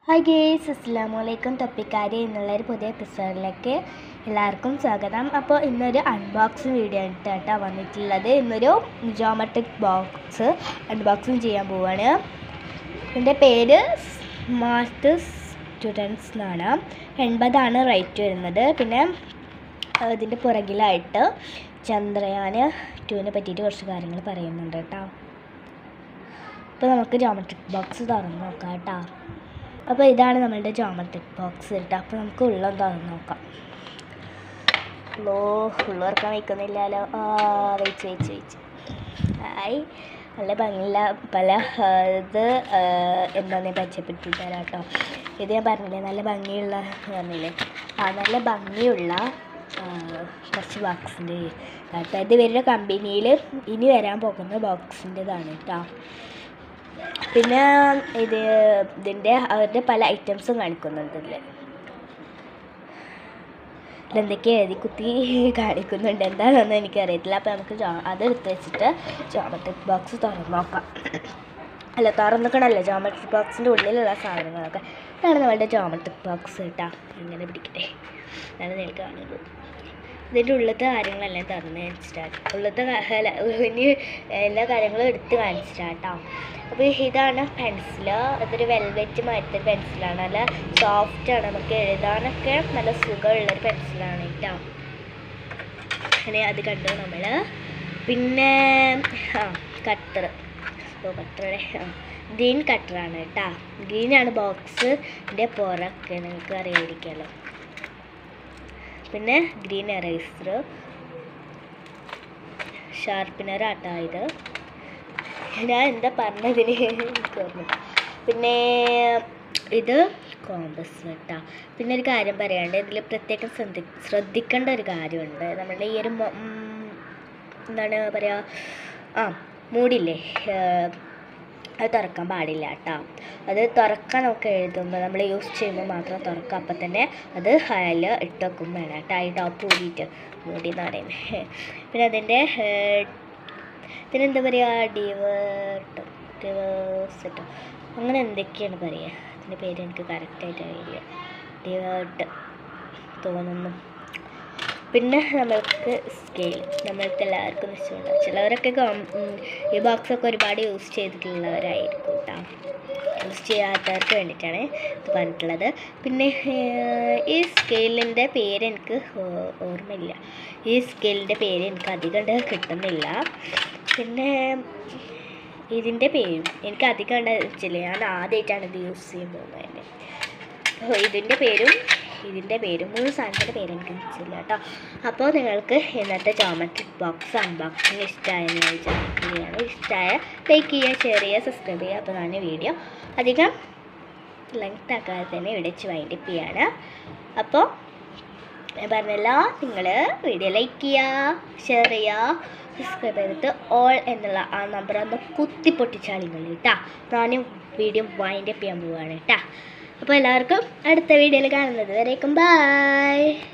hi guys അസ്സാം വലൈക്കും തൊപ്പിക്കാരി എന്നുള്ളൊരു പുതിയ എപ്പിസോഡിലേക്ക് എല്ലാവർക്കും സ്വാഗതം അപ്പോൾ ഇന്നൊരു അൺബോക്സിങ് വീഡിയോ ആണ് കേട്ടോ വന്നിട്ടുള്ളത് ഇന്നൊരു ജോമെട്രിക് ബോക്സ് അൺബോക്സിങ് ചെയ്യാൻ പോവാണ് എൻ്റെ പേര് സ്മാർട്ട് സ്റ്റുഡൻസ് എന്നാണ് എൺപതാണ് റേറ്റ് വരുന്നത് പിന്നെ ആ, ഇതിൻ്റെ പുറകിലായിട്ട് ചന്ദ്രയാൻ ടുവിനെ പറ്റിയിട്ട് കുറച്ച് കാര്യങ്ങൾ പറയുന്നുണ്ട് കേട്ടോ അപ്പോൾ നമുക്ക് ജോമെട്രിക് ബോക്സ് തുറന്ന് നോക്കാം കേട്ടോ അപ്പോൾ ഇതാണ് നമ്മളുടെ ജോമെട്രിക് ബോക്സ് കേട്ടോ അപ്പോൾ നമുക്ക് ഉള്ളം തുറന്ന് നോക്കാം ലോ ഉള്ളു തുറക്കാൻ വയ്ക്കുന്നില്ലല്ലോ ആ വെയിച്ച് വെയിച്ച് വെയിച്ച് ആയി നല്ല ഭംഗിയില്ല പല ആ, ഇത് ആ, എന്താന്ന് ഞാൻ പരിചയപ്പെടുത്തി തരാം കേട്ടോ ഇത് ഞാൻ പറഞ്ഞില്ലേ നല്ല ഭംഗിയുള്ള പറഞ്ഞില്ലേ ആ നല്ല ഭംഗിയുള്ള ആ, കുറച്ച് ബോക്സിൻ്റെ കേട്ടോ ഇത് വരുന്ന കമ്പനിയിൽ ഇനി വരാൻ പോകുന്ന ബോക്സിൻ്റെതാണ് കേട്ടോ പിന്നെ ഇത് ഇതിൻ്റെ അവരുടെ പല ഐറ്റംസും കാണിക്കുന്നുണ്ട് ഇതിൽ ഇതിലെന്തൊക്കെ എഴുതി കുത്തി കാണിക്കുന്നുണ്ട് എന്താണെന്നൊന്നും എനിക്കറിയത്തില്ല അപ്പോൾ നമുക്ക് ജോ അതെടുത്ത് വെച്ചിട്ട് ജോമെട്രിക് ബോക്സ് തുറന്ന് നോക്കാം അല്ല തുറന്നിക്കണമല്ലോ ജോമെട്രിക് ബോക്സിൻ്റെ ഉള്ളിലുള്ള സാധനങ്ങളൊക്കെ ഇതാണ് നമ്മളുടെ ജോമെട്രിക് ബോക്സ് കേട്ടോ ഇങ്ങനെ പിടിക്കട്ടെ ഇതാണ് നിങ്ങൾ കാണുന്നത് ഇതിൻ്റെ ഉള്ളത്തെ കാര്യങ്ങളെല്ലാം തുറന്ന് കാണിച്ചിട്ടാണ് ഉള്ളത്തെ ക- അല്ല, ഇനി എല്ലാ കാര്യങ്ങളും എടുത്ത് കാണിച്ചിട്ടാട്ടോ അപ്പോൾ ഇതാണ് പെൻസിൽ ഇതൊരു വെൽവെറ്റ് മാറ്റൊരു പെൻസിലാണ് നല്ല സോഫ്റ്റാണ് നമുക്ക് എഴുതാനൊക്കെ നല്ല സുഖമുള്ളൊരു പെൻസിലാണ് കേട്ടോ അങ്ങനെ അത് കണ്ടു നമ്മൾ പിന്നെ ആ കട്ടർ ഓ കട്ടറുടെ ആ ഗ്രീൻ കട്ടറാണ് കേട്ടോ ഗ്രീനാണ് ബോക്സിൻ്റെ പുറമൊക്കെ നിങ്ങൾക്ക് അറിയാതിരിക്കുമല്ലോ പിന്നെ ഗ്രീൻ എറൈസർ ഷാർപ്പിനർ ആട്ടോ ഇത് ഞാൻ എന്താ പറഞ്ഞതിന് എനിക്ക് ഓർമ്മയില്ല പിന്നെ ഇത് കോമ്പസ് കേട്ടോ പിന്നെ ഒരു കാര്യം പറയാണ്ട് ഇതിൽ പ്രത്യേകം ശ്രദ്ധി ശ്രദ്ധിക്കേണ്ട ഒരു കാര്യമുണ്ട് നമ്മുടെ ഈ ഒരു മൊ- ഉം, എന്താണ് പറയുക ആ മൂടില്ലേ ഏർ, അത് തുറക്കാൻ പാടില്ല കേട്ടോ അത് തുറക്കാൻ നമുക്ക് എഴുതുമ്പോൾ നമ്മൾ യൂസ് ചെയ്യുമ്പോൾ മാത്രം തുറക്കാം അപ്പം തന്നെ അത് അതിൽ ഇട്ട് വെക്കും വേണം കേട്ടോ ഈ ടോപ്പ് മൂടിയിട്ട് മൂടി എന്ന് പറയുന്നത് പിന്നെ അതിൻ്റെ ഇതിനെന്താ പറയുക ഡിവേർട്ട് ഡിവേഴ്സിട്ടോ അങ്ങനെ എന്തൊക്കെയാണ് പറയുക അതിൻ്റെ പേര് എനിക്ക് കറക്റ്റായിട്ട് അറിയില്ല ഡിവേർട്ട് തോന്നുന്നു പിന്നെ നമ്മൾക്ക് സ്കെയിൽ നമ്മൾക്ക് എല്ലാവർക്കും ഇഷ്ടമുണ്ടാവും ചിലവരൊക്കെ കോം- ഉം, ഈ ബോക്സൊക്കെ ഒരുപാട് യൂസ് ചെയ്തിട്ടുള്ളവരായിരിക്കും കേട്ടോ യൂസ് ചെയ്യാത്തവർക്ക് വേണ്ടിയിട്ടാണ് ഇത് പറഞ്ഞിട്ടുള്ളത് പിന്നെ ഏർ, ഈ സ്കെയിലിൻ്റെ പേര് എനിക്ക് ഓ- ഓർമ്മയില്ല ഈ സ്കെയിലിൻ്റെ പേര് എനിക്ക് അധികം കണ്ട് കിട്ടുന്നില്ല പിന്നെ ഇതിൻ്റെ പേരും എനിക്ക് അധികം കണ്ട് വെച്ചില്ല ഞാൻ ആദ്യമായിട്ടാണ് ഇത് യൂസ് ചെയ്യാൻ പോകുന്നത് തന്നെ അപ്പോൾ ഇതിൻ്റെ പേരും ഇതിൻ്റെ പേരും മൂന്ന് സാധനത്തിൻ്റെ പേര് എനിക്ക് വെച്ചില്ല കേട്ടോ അപ്പോൾ നിങ്ങൾക്ക് ഇന്നത്തെ ജോമെട്രിക് ബോക്സ് അൺബോക്സിങ് ഇഷ്ടമായെന്ന് ഞാൻ വിചാരിക്കുകയാണ് ഇഷ്ടമായ ലൈക്ക് ചെയ്യുക ഷെയർ ചെയ്യുക സബ്സ്ക്രൈബ് ചെയ്യുക അപ്പോൾ ഞാൻ വീഡിയോ അധികം ലെങ്ത് ആക്കാതെ തന്നെ ഇവിടെ വെച്ച് വൈൻഡപ്പ് ചെയ്യാണ് അപ്പോൾ ഞാൻ പറഞ്ഞല്ലോ നിങ്ങൾ വീഡിയോ ലൈക്ക് ചെയ്യുക ഷെയർ ചെയ്യുക സബ്സ്ക്രൈബ് ചെയ്തിട്ട് ഓൾ എന്നുള്ള ആ നമ്പർ ഒന്ന് കുത്തി പൊട്ടിച്ചാളിങ്ങൾ കേട്ടാ ഞാനും വീഡിയോ വൈൻഡപ്പ് ചെയ്യാൻ പോവുകയാണ് കേട്ടാ അപ്പോൾ എല്ലാവർക്കും അടുത്ത വീഡിയോയിൽ കാണുന്നത് വരേക്കും ബൈ